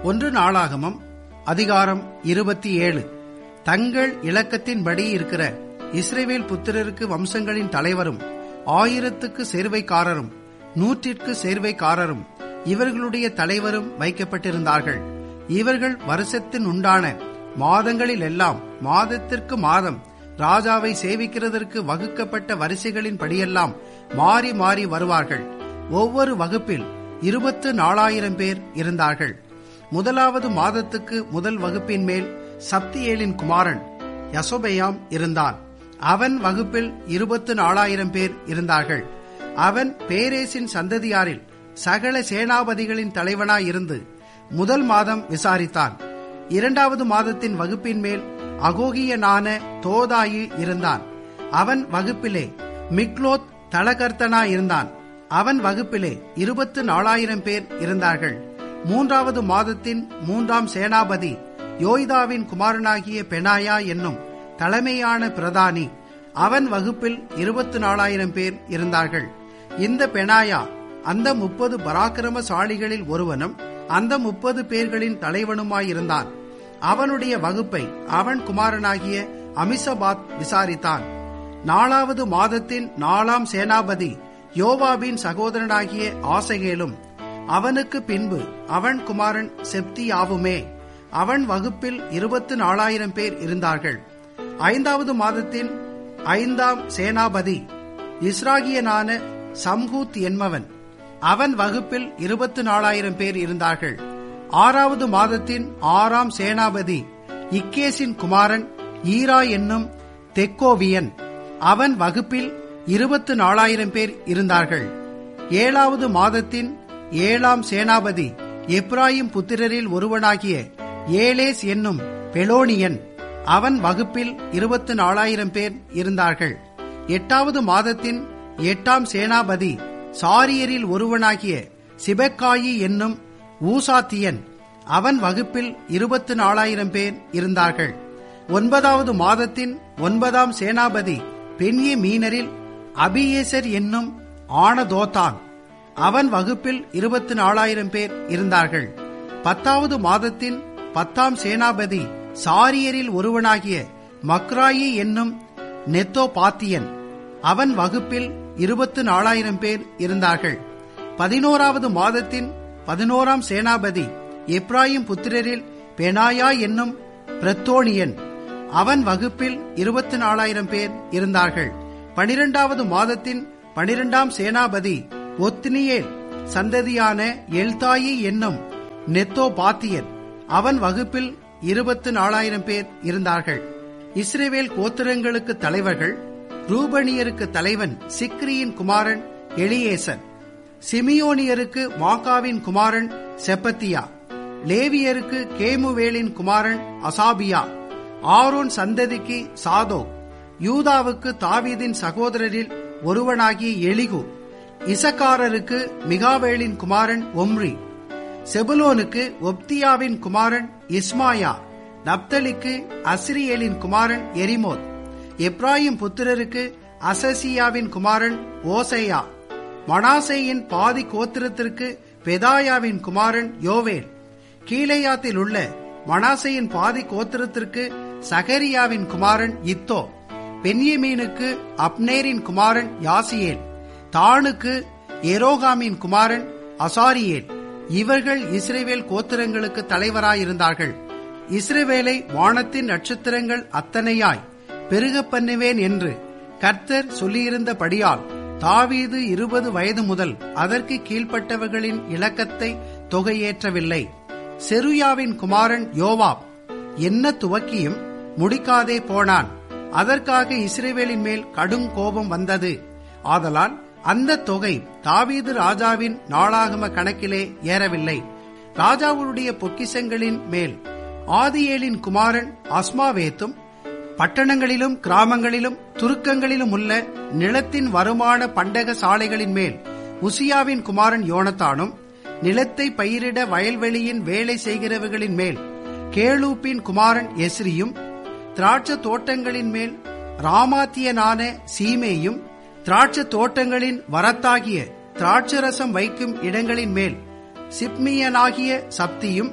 ஒன்று நாளாகமம் அதிகாரம் இருபத்தி ஏழு தங்கள் இலக்கத்தின்படி இருக்கிற இஸ்ரேவேல் புத்திரருக்கு வம்சங்களின் தலைவரும் ஆயிரத்துக்கு சேர்வைக்காரரும் நூற்றிற்கு சேர்வைக்காரரும் இவர்களுடைய தலைவரும் வைக்கப்பட்டிருந்தார்கள் இவர்கள் வருஷத்தின் உண்டான மாதங்களில் எல்லாம் மாதத்திற்கு மாதம் ராஜாவை சேவிக்கிறதற்கு வகுக்கப்பட்ட வரிசைகளின் படியெல்லாம் மாறி மாறி வருவார்கள் ஒவ்வொரு வகுப்பில் இருபத்து நாலாயிரம் பேர் இருந்தார்கள் முதலாவது மாதத்துக்கு முதல் வகுப்பின் மேல் சப்தியேலின் குமாரன் யசோபெயாம் இருந்தான் அவன் வகுப்பில் இருபத்து நாலாயிரம் பேர் இருந்தார்கள் அவன் பேரேசின் சந்ததியாரில் சகல சேனாபதிகளின் தலைவனாயிருந்து முதல் மாதம் விசாரித்தான் இரண்டாவது மாதத்தின் வகுப்பின் மேல் அகோகியனான தோதாயி இருந்தான் அவன் வகுப்பிலே மிக்லோத் தளகர்த்தனாயிருந்தான் அவன் வகுப்பிலே இருபத்து நாலாயிரம் பேர் இருந்தார்கள் மூன்றாவது மாதத்தின் மூன்றாம் சேனாபதி யோய்தாவின் குமாரனாகிய பெனாயா என்னும் தலைமையான பிரதானி அவன் வகுப்பில் இருபத்து நாலாயிரம் பேர் இருந்தார்கள் இந்த பெனாயா அந்த முப்பது பராக்கிரமசாலிகளில் ஒருவனும் அந்த முப்பது பேர்களின் தலைவனுமாயிருந்தான் அவனுடைய வகுப்பை அவன் குமாரனாகிய அமிசபாத் விசாரித்தான் நாலாவது மாதத்தின் நாலாம் சேனாபதி யோவாபின் சகோதரனாகிய ஆசகேலும் அவனுக்கு பின்பு அவன் குமாரன் செப்தியாவுமே அவன் வகுப்பில் இருபத்து நாலாயிரம் பேர் இருந்தார்கள் ஐந்தாவது மாதத்தின் ஐந்தாம் சேனாபதி இஸ்ராகியனான சம்ஹூத் என்பவன் அவன் வகுப்பில் இருபத்து நாலாயிரம் பேர் இருந்தார்கள் ஆறாவது மாதத்தின் ஆறாம் சேனாபதி இக்கேசின் குமாரன் ஈரா என்னும் தெக்கோவியன் அவன் வகுப்பில் இருபத்து நாலாயிரம் பேர் இருந்தார்கள் ஏழாவது மாதத்தின் ஏழாம் சேனாபதி எப்ராயிம் புத்திரரில் ஒருவனாகிய ஏலேஸ் என்னும் பெலோனியன் அவன் வகுப்பில் இருபத்து நாலாயிரம் பேர் இருந்தார்கள் எட்டாவது மாதத்தின் எட்டாம் சேனாபதி சாரியரில் ஒருவனாகிய சிபக்காயி என்னும் ஊசாத்தியன் அவன் வகுப்பில் இருபத்து நாலாயிரம் பேர் இருந்தார்கள் ஒன்பதாவது மாதத்தின் ஒன்பதாம் சேனாபதி பெண்ய மீனரில் அபியேசர் என்னும் ஆனதோத்தான் அவன் வகுப்பில் இருபத்து நாலாயிரம் பேர் இருந்தார்கள் பத்தாவது மாதத்தின் பத்தாம் சேனாபதி சாரியரில் ஒருவனாகிய மக்ராயி என்னும் நெத்தோ பாத்தியன் அவன் வகுப்பில் இருபத்து நாலாயிரம் பேர் இருந்தார்கள் பதினோராவது மாதத்தின் பதினோராம் சேனாபதி எப்ராயிம் புத்திரரில் பெனாயா என்னும் பிரத்தோனியன் அவன் வகுப்பில் இருபத்தி நாலாயிரம் பேர் இருந்தார்கள் பனிரெண்டாவது மாதத்தின் பனிரெண்டாம் சேனாபதி ஒத்னியேல் சந்ததியான எல்தாயி என்னும் நெத்தோ பாத்தியன் அவன் வகுப்பில் இருபத்து நாலாயிரம் பேர் இருந்தார்கள் இஸ்ரேவேல் கோத்திரங்களுக்கு தலைவர்கள் ரூபனியருக்கு தலைவன் சிக்ரியின் குமாரன் எலியேசன் சிமியோனியருக்கு மாக்காவின் குமாரன் செப்பத்தியா லேவியருக்கு கேமுவேலின் குமாரன் அசாபியா ஆரோன் சந்ததிக்கு சாதோ யூதாவுக்கு தாவீதின் சகோதரரில் ஒருவனாகிய எலிகு இசக்காரருக்கு மிகாவேலின் குமாரன் ஒம்ரி செபுலோனுக்கு ஒப்தியாவின் குமாரன் இஸ்மாயா நப்தலிக்கு அஸ்ரியேலின் குமாரன் எரிமோத் எப்ராயிம் புத்திரருக்கு அசசியாவின் குமாரன் ஓசையா மனாசேயின் பாதி கோத்திரத்திற்கு பெதாயாவின் குமாரன் யோவேல் கீழையாத்தில் உள்ள மனாசையின் பாதி கோத்திரத்திற்கு சகரியாவின் குமாரன் இத்தோ பென்யமீனுக்கு அப்னேரின் குமாரன் யாசியேல் தானுக்கு எரோகாமின் குமாரன் அசாரியேல் இவர்கள் இஸ்ரேவேல் கோத்திரங்களுக்கு தலைவராயிருந்தார்கள் இஸ்ரேவேலை வானத்தின் நட்சத்திரங்கள் அத்தனையாய் பெருக பண்ணுவேன் என்று கர்த்தர் சொல்லியிருந்தபடியால் தாவீது இருபது வயது முதல் அதற்கு கீழ்ப்பட்டவர்களின் இலக்கத்தை தொகையேற்றவில்லை செருயாவின் குமாரன் யோவாப் என்ன துவக்கியும் முடிக்காதே போனான் அதற்காக இஸ்ரேவேலின் மேல் கடும் கோபம் வந்தது ஆதலால் அந்த தொகை தாவீது ராஜாவின் நாளாகம கணக்கிலே ஏறவில்லை ராஜாவுடைய பொக்கிசங்களின் மேல் ஆதியேலின் குமாரன் அஸ்மாவேத்தும் பட்டணங்களிலும் கிராமங்களிலும் துருக்கங்களிலும் உள்ள நிலத்தின் வருமான பண்டக சாலைகளின் மேல் உசியாவின் குமாரன் யோனத்தானும் நிலத்தை பயிரிட வயல்வெளியின் வேலை செய்கிறவர்களின் மேல் கேளூப்பின் குமாரன் எஸ்ரியும் திராட்ச தோட்டங்களின் மேல் ராமாத்தியனான சீமேயும் திராட்ச தோட்டங்களின் வரத்தாகிய திராட்சரசம் வைக்கும் இடங்களின் மேல் சிப்மியனாகிய சப்தியும்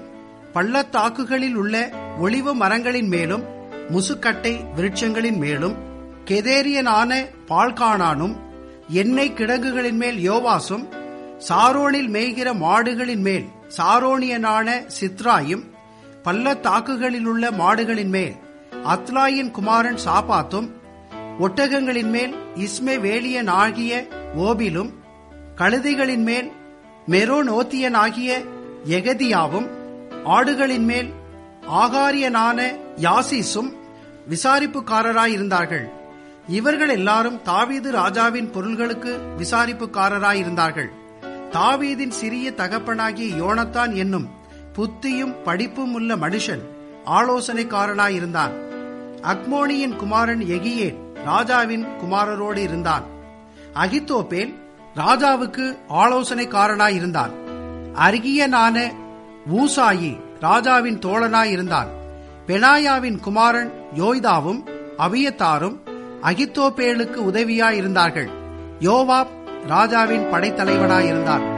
பள்ளத்தாக்குகளில் உள்ள ஒளிவு மரங்களின் மேலும் முசுக்கட்டை விருட்சங்களின் மேலும் கெதேரியனான பால்கானானும் எண்ணெய் கிடங்குகளின் மேல் யோவாசும் சாரோனில் மேய்கிற மாடுகளின் மேல் சாரோனியனான சித்ராயும் பள்ளத்தாக்குகளில் உள்ள மாடுகளின் மேல் அத்லாயின் குமாரன் சாபாத்தும் ஒட்டகங்களின் மேல் இஸ்மே வேலியன் ஆகிய ஓபிலும் கழுதைகளின் மேல் மெரோனோத்தியன் ஆகிய எகதியாவும் ஆடுகளின் மேல் ஆகாரியனான யாசிஸும் விசாரிப்புக்காரராயிருந்தார்கள் இவர்கள் எல்லாரும் தாவீது ராஜாவின் பொருள்களுக்கு விசாரிப்புக்காரராயிருந்தார்கள் தாவீதின் சிறிய தகப்பனாகிய யோனத்தான் என்னும் புத்தியும் படிப்பும் உள்ள மனுஷன் ஆலோசனைக்காரனாயிருந்தான் அக்மோனியின் குமாரன் எகியேல் ராஜாவின் குமாரரோடு இருந்தான் அகித்தோப்பேல் ராஜாவுக்கு ஆலோசனைக்காரனாயிருந்தான் அருகியனான ஊசாயி ராஜாவின் தோழனாயிருந்தான் பெனாயாவின் குமாரன் யோய்தாவும் அபியத்தாரும் அகித்தோப்பேலுக்கு உதவியாயிருந்தார்கள் யோவாப் ராஜாவின் படைத்தலைவனாயிருந்தான்